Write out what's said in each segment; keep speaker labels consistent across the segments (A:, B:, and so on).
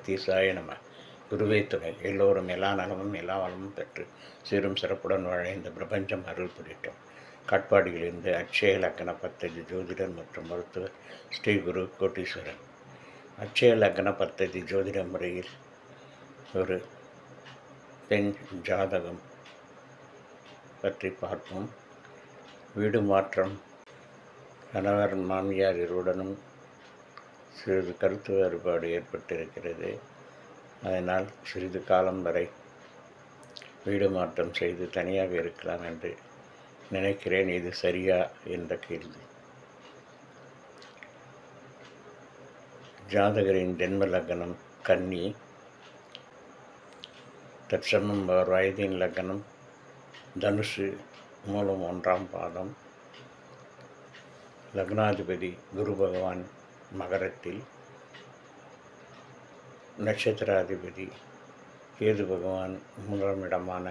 A: அகத்தீசாய நம குருவே துணை எல்லோரும் எல்லா நலமும் எல்லா வளமும் பெற்று சீரும் சிறப்புடன் வாழ இந்த பிரபஞ்சம் அருள் புரியட்டும் காட்பாடியிலிருந்து அட்சய லக்கண பத்ததி ஜோதிடர் மற்றும் மருத்துவர் ஸ்ரீ குரு கோட்டீஸ்வரன் அட்சய லக்கண பத்ததி ஜோதிட முறையில் ஒரு பெண் ஜாதகம் பற்றி பார்ப்போம் வீடு மாற்றம் கணவர் மாமியார் இருவருடனும் சிறிது கருத்து வேறுபாடு ஏற்பட்டிருக்கிறது அதனால் சிறிது காலம் வரை வீடு மாற்றம் செய்து தனியாக இருக்கலாம் என்று நினைக்கிறேன் இது சரியா என்ற கேள்வி ஜாதகரின் ஜென்ம லக்னம் கன்னி தற்சமம் அவர் வயதின் லக்னம் தனுசு மூலம் ஒன்றாம் பாதம் லக்னாதிபதி குரு பகவான் மகரத்தில் நட்சத்திராதிபதி கேது பகவான் மூன்றாம் இடமான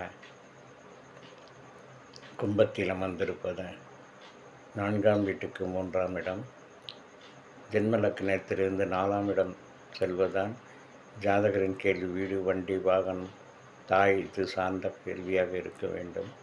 A: கும்பத்தில் அமர்ந்திருப்பது நான்காம் வீட்டுக்கு மூன்றாம் இடம் ஜென்ம லக்னத்திலிருந்து நாலாம் இடம் செல்வதுதான் ஜாதகரின் கேள்வி வீடு வண்டி வாகனம் தாய் இது சார்ந்த கேள்வியாக இருக்க வேண்டும்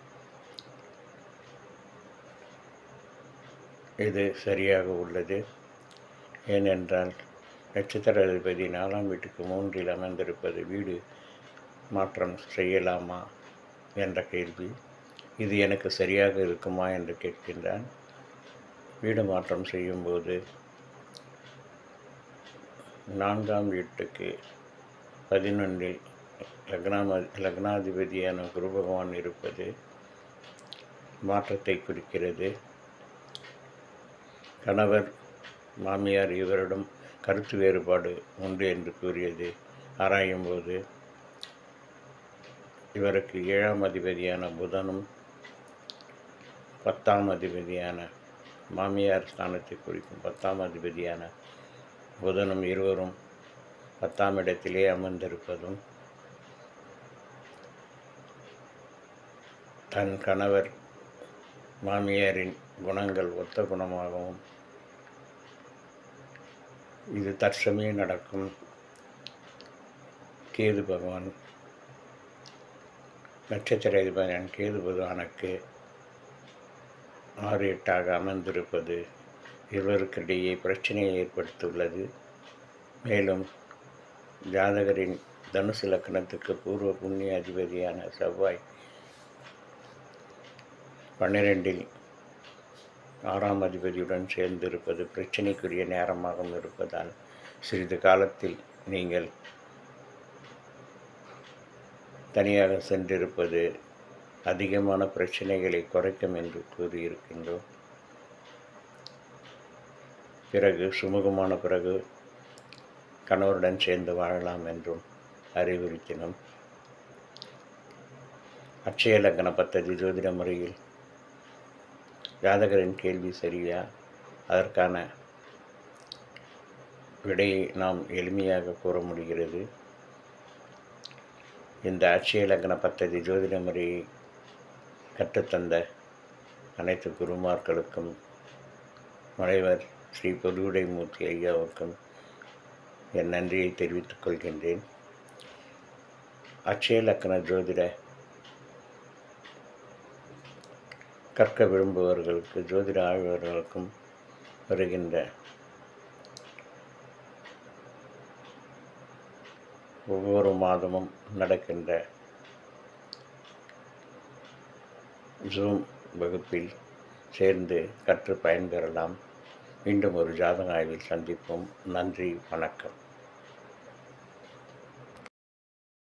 A: இது சரியாக உள்ளது ஏனென்றால் நட்சத்திர அதிபதி நாலாம் வீட்டுக்கு மூன்றில் அமர்ந்திருப்பது வீடு மாற்றம் செய்யலாமா என்ற கேள்வி இது எனக்கு சரியாக இருக்குமா என்று கேட்கின்றான் வீடு மாற்றம் செய்யும்போது நான்காம் வீட்டுக்கு பதினொன்றில் லக்னாம லக்னாதிபதியான குரு பகவான் இருப்பது மாற்றத்தை குறிக்கிறது கணவர் மாமியார் இவரிடம் கருத்து வேறுபாடு உண்டு என்று கூறியது ஆராயும்போது இவருக்கு ஏழாம் அதிபதியான புதனும் பத்தாம் அதிபதியான மாமியார் ஸ்தானத்தை குறிக்கும் பத்தாம் அதிபதியான புதனும் இருவரும் பத்தாம் இடத்திலே அமர்ந்திருப்பதும் தன் கணவர் மாமியாரின் குணங்கள் ஒத்த குணமாகவும் இது தற்சமயம் நடக்கும் கேது பகவான் நட்சத்திர அதிபதியான கேது பகவானுக்கு ஆறு எட்டாக அமர்ந்திருப்பது இருவருக்கிடையே பிரச்சனையை ஏற்படுத்தியுள்ளது மேலும் ஜாதகரின் தனுசு லக்கணத்துக்கு பூர்வ புண்ணிய அதிபதியான செவ்வாய் பன்னிரெண்டில் ஆறாம் அதிபதியுடன் சேர்ந்திருப்பது பிரச்சனைக்குரிய நேரமாகவும் இருப்பதால் சிறிது காலத்தில் நீங்கள் தனியாக சென்றிருப்பது அதிகமான பிரச்சனைகளை குறைக்கும் என்று கூறியிருக்கின்றோம் பிறகு சுமூகமான பிறகு கணவருடன் சேர்ந்து வாழலாம் என்றும் அறிவுறுத்தினோம் அட்சய லக்ன பத்ததி ஜோதிட முறையில் ஜாதகரின் கேள்வி சரியா அதற்கான விடையை நாம் எளிமையாக கூற முடிகிறது இந்த அட்சய லக்ன பத்ததி ஜோதிட முறையை கற்றுத்தந்த அனைத்து குருமார்களுக்கும் முனைவர் ஸ்ரீ பொதுவுடைமூர்த்தி ஐயாவுக்கும் என் நன்றியை தெரிவித்துக் கொள்கின்றேன் அட்சய லக்ன ஜோதிட கற்க விரும்புபவர்களுக்கு ஜோதிட ஆய்வர்களுக்கும் வருகின்ற ஒவ்வொரு மாதமும் நடக்கின்ற ஜூம் வகுப்பில் சேர்ந்து கற்று பயன்பெறலாம் மீண்டும் ஒரு ஜாதக ஆய்வில் சந்திப்போம் நன்றி வணக்கம்